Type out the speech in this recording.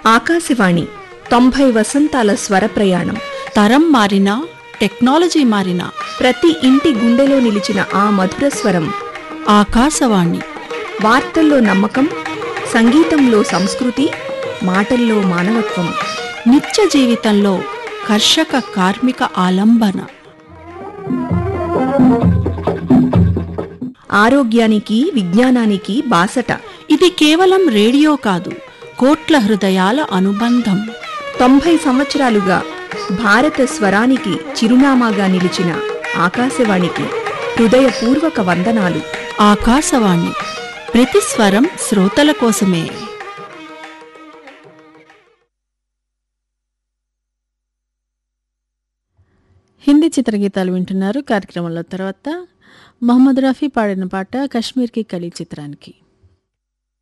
ఆకాశవాణి తొంభై వసంతాల స్వర ప్రయాణం తరం మారినా టెక్నాలజీ మారినా ప్రతి ఇంటి గుండెలో నిలిచిన ఆ మధుర స్వరం ఆకాశవాణి వార్తల్లో నమ్మకం సంగీతంలో సంస్కృతి మాటల్లో మానవత్వం నిత్య జీవితంలో కర్షక కార్మిక ఆలంబన ఆరోగ్యానికి విజ్ఞానానికి బాసట ఇది కేవలం రేడియో కాదు కోట్ల హృదయాల అనుబంధం తొంభై సంవత్సరాలుగా భారత స్వరానికి చిరునామాగా నిలిచిన ఆకాశవాణికి హృదయపూర్వక వందనాలు ఆకాశవాణి ప్రతి స్వరం శ్రోతల కోసమే హిందీ చిత్రగీతాలు వింటున్నారు కార్యక్రమంలో తర్వాత మహమ్మద్ రఫీ పాడిన పాట కశ్మీర్కి కలీ చిత్రానికి